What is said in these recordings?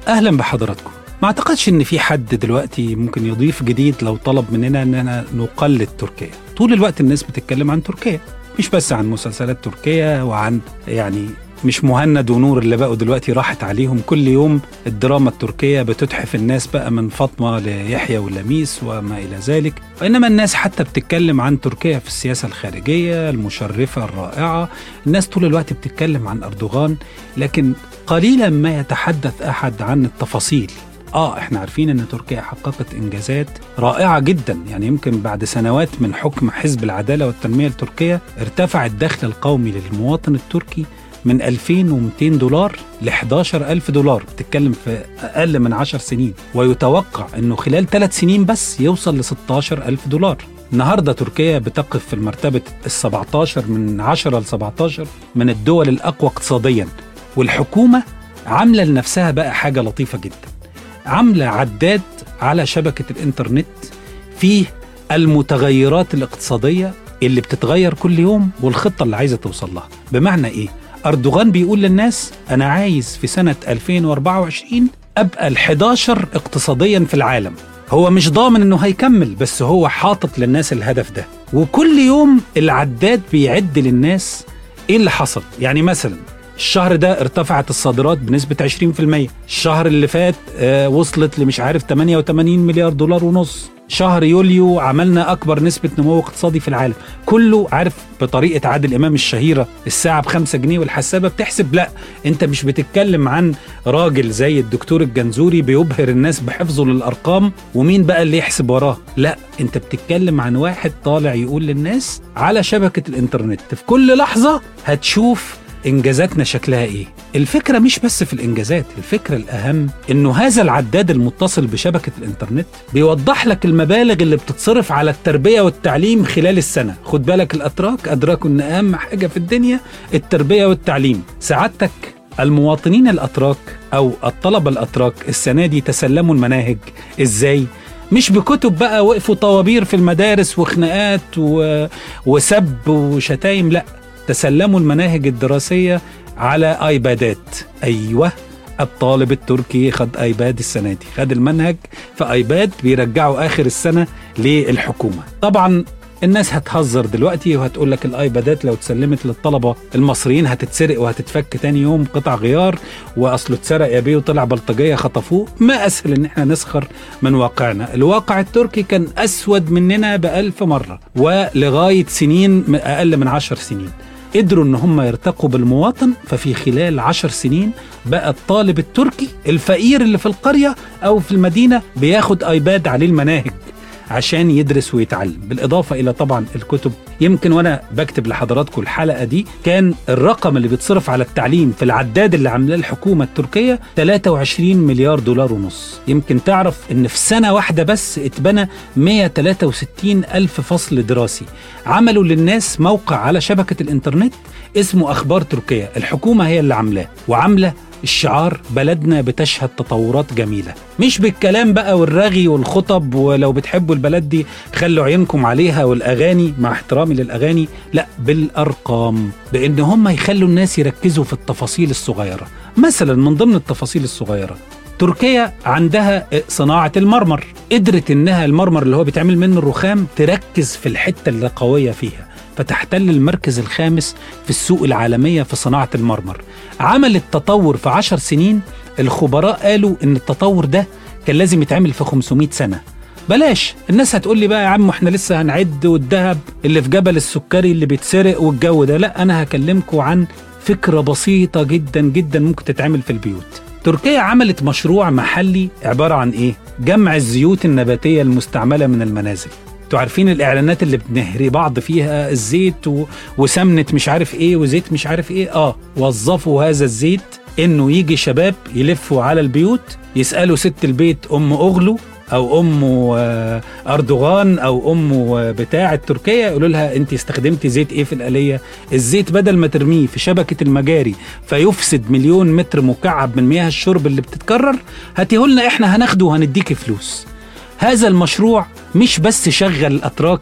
اهلا بحضراتكم ما اعتقدش ان في حد دلوقتي ممكن يضيف جديد لو طلب مننا اننا نقلد تركيا طول الوقت الناس بتتكلم عن تركيا مش بس عن مسلسلات تركيا وعن يعني مش مهند ونور اللي بقوا دلوقتي راحت عليهم كل يوم الدراما التركية بتتحف الناس بقى من فاطمة ليحيى ولميس وما إلى ذلك وإنما الناس حتى بتتكلم عن تركيا في السياسة الخارجية المشرفة الرائعة الناس طول الوقت بتتكلم عن أردوغان لكن قليلا ما يتحدث أحد عن التفاصيل اه احنا عارفين ان تركيا حققت انجازات رائعه جدا يعني يمكن بعد سنوات من حكم حزب العداله والتنميه التركيه ارتفع الدخل القومي للمواطن التركي من 2200 دولار ل 11000 دولار بتتكلم في اقل من 10 سنين ويتوقع انه خلال ثلاث سنين بس يوصل ل 16000 دولار النهارده تركيا بتقف في المرتبه ال 17 من 10 ل 17 من الدول الاقوى اقتصاديا والحكومه عامله لنفسها بقى حاجه لطيفه جدا عامله عداد على شبكه الانترنت فيه المتغيرات الاقتصاديه اللي بتتغير كل يوم والخطه اللي عايزه توصل لها بمعنى ايه أردوغان بيقول للناس أنا عايز في سنة 2024 أبقى ال11 اقتصاديا في العالم هو مش ضامن انه هيكمل بس هو حاطط للناس الهدف ده وكل يوم العداد بيعد للناس ايه اللي حصل يعني مثلا الشهر ده ارتفعت الصادرات بنسبة 20% الشهر اللي فات آه وصلت لمش عارف 88 مليار دولار ونص شهر يوليو عملنا أكبر نسبة نمو اقتصادي في العالم كله عارف بطريقة عادل إمام الشهيرة الساعة بخمسة جنيه والحسابة بتحسب لا أنت مش بتتكلم عن راجل زي الدكتور الجنزوري بيبهر الناس بحفظه للأرقام ومين بقى اللي يحسب وراه لا أنت بتتكلم عن واحد طالع يقول للناس على شبكة الإنترنت في كل لحظة هتشوف انجازاتنا شكلها ايه الفكره مش بس في الانجازات الفكره الاهم انه هذا العداد المتصل بشبكه الانترنت بيوضح لك المبالغ اللي بتتصرف على التربيه والتعليم خلال السنه خد بالك الاتراك ادركوا ان اهم حاجه في الدنيا التربيه والتعليم سعادتك المواطنين الاتراك او الطلبه الاتراك السنه دي تسلموا المناهج ازاي مش بكتب بقى وقفوا طوابير في المدارس وخناقات و... وسب وشتايم لا تسلموا المناهج الدراسية على ايبادات أيوة الطالب التركي خد ايباد السنة دي خد المنهج في ايباد بيرجعوا آخر السنة للحكومة طبعا الناس هتهزر دلوقتي وهتقول لك الايبادات لو اتسلمت للطلبه المصريين هتتسرق وهتتفك تاني يوم قطع غيار واصله اتسرق يا بيه وطلع بلطجيه خطفوه ما اسهل ان احنا نسخر من واقعنا الواقع التركي كان اسود مننا بألف مره ولغايه سنين اقل من عشر سنين قدروا ان هم يرتقوا بالمواطن ففي خلال عشر سنين بقى الطالب التركي الفقير اللي في القرية او في المدينة بياخد ايباد عليه المناهج عشان يدرس ويتعلم بالإضافة إلى طبعا الكتب يمكن وأنا بكتب لحضراتكم الحلقة دي كان الرقم اللي بيتصرف على التعليم في العداد اللي عاملاه الحكومة التركية 23 مليار دولار ونص يمكن تعرف إن في سنة واحدة بس اتبنى 163 ألف فصل دراسي عملوا للناس موقع على شبكة الإنترنت اسمه أخبار تركيا الحكومة هي اللي عاملاه وعاملة الشعار بلدنا بتشهد تطورات جميلة مش بالكلام بقى والرغي والخطب ولو بتحبوا البلد دي خلوا عينكم عليها والأغاني مع احترامي للأغاني لا بالأرقام بأن هم يخلوا الناس يركزوا في التفاصيل الصغيرة مثلا من ضمن التفاصيل الصغيرة تركيا عندها صناعة المرمر قدرت انها المرمر اللي هو بيتعمل منه الرخام تركز في الحتة اللي قوية فيها فتحتل المركز الخامس في السوق العالمية في صناعة المرمر عملت تطور في عشر سنين الخبراء قالوا ان التطور ده كان لازم يتعمل في 500 سنة بلاش الناس هتقول لي بقى يا عم احنا لسه هنعد والذهب اللي في جبل السكري اللي بيتسرق والجو ده لا انا هكلمكم عن فكرة بسيطة جدا جدا ممكن تتعمل في البيوت تركيا عملت مشروع محلي عبارة عن ايه جمع الزيوت النباتية المستعملة من المنازل انتوا عارفين الاعلانات اللي بنهري بعض فيها الزيت و... وسمنه مش عارف ايه وزيت مش عارف ايه اه وظفوا هذا الزيت انه يجي شباب يلفوا على البيوت يسالوا ست البيت ام اغلو او ام اردوغان او ام بتاع تركيا يقولوا لها انت استخدمتي زيت ايه في الاليه الزيت بدل ما ترميه في شبكه المجاري فيفسد مليون متر مكعب من مياه الشرب اللي بتتكرر هاتيه لنا احنا هناخده وهنديكي فلوس هذا المشروع مش بس شغل الاتراك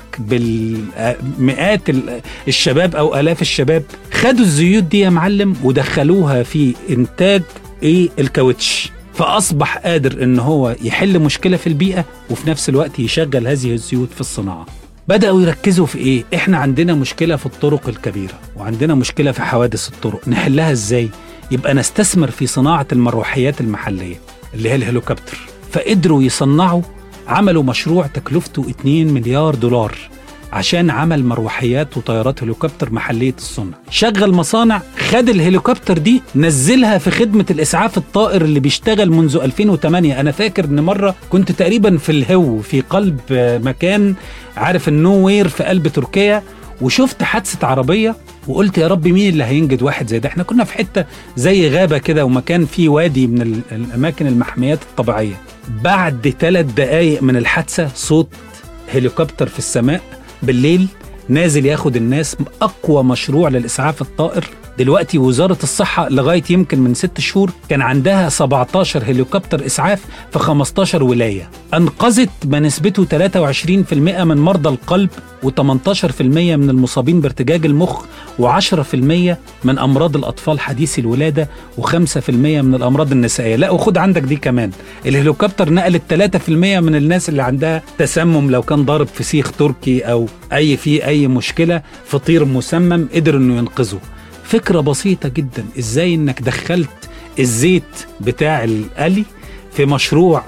بالمئات الشباب او الاف الشباب خدوا الزيوت دي يا معلم ودخلوها في انتاج ايه الكاوتش فأصبح قادر إن هو يحل مشكلة في البيئة وفي نفس الوقت يشغل هذه الزيوت في الصناعة بدأوا يركزوا في إيه؟ إحنا عندنا مشكلة في الطرق الكبيرة وعندنا مشكلة في حوادث الطرق نحلها إزاي؟ يبقى نستثمر في صناعة المروحيات المحلية اللي هي الهليكوبتر فقدروا يصنعوا عملوا مشروع تكلفته 2 مليار دولار عشان عمل مروحيات وطيارات هليكوبتر محلية الصنع شغل مصانع خد الهليكوبتر دي نزلها في خدمة الإسعاف الطائر اللي بيشتغل منذ 2008 أنا فاكر إن مرة كنت تقريبا في الهو في قلب مكان عارف النو وير في قلب تركيا وشفت حادثة عربية وقلت يا رب مين اللي هينجد واحد زي ده احنا كنا في حتة زي غابة كده ومكان فيه وادي من الأماكن المحميات الطبيعية بعد ثلاث دقايق من الحادثة صوت هليكوبتر في السماء بالليل نازل ياخد الناس اقوى مشروع للاسعاف الطائر دلوقتي وزارة الصحة لغاية يمكن من ست شهور كان عندها 17 هليكوبتر إسعاف في 15 ولاية أنقذت ما نسبته 23% من مرضى القلب و18% من المصابين بارتجاج المخ و10% من أمراض الأطفال حديثي الولادة و5% من الأمراض النسائية لا وخد عندك دي كمان الهليكوبتر نقلت 3% من الناس اللي عندها تسمم لو كان ضارب فسيخ تركي أو أي في أي مشكلة فطير مسمم قدر إنه ينقذه فكرة بسيطة جدا ازاي انك دخلت الزيت بتاع القلي في مشروع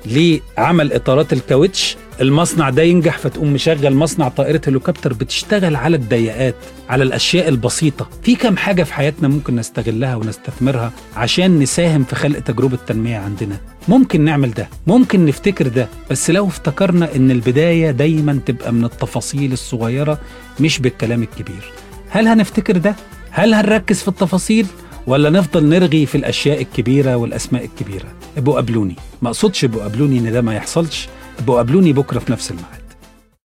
لعمل اطارات الكاوتش المصنع ده ينجح فتقوم مشغل مصنع طائرة هليكوبتر بتشتغل على الضيقات على الأشياء البسيطة في كم حاجة في حياتنا ممكن نستغلها ونستثمرها عشان نساهم في خلق تجربة تنمية عندنا ممكن نعمل ده ممكن نفتكر ده بس لو افتكرنا ان البداية دايما تبقى من التفاصيل الصغيرة مش بالكلام الكبير هل هنفتكر ده؟ هل هنركز في التفاصيل ولا نفضل نرغي في الاشياء الكبيره والاسماء الكبيره ابقوا قابلوني ما اقصدش ابقوا قابلوني ان ده ما يحصلش ابقوا قابلوني بكره في نفس الميعاد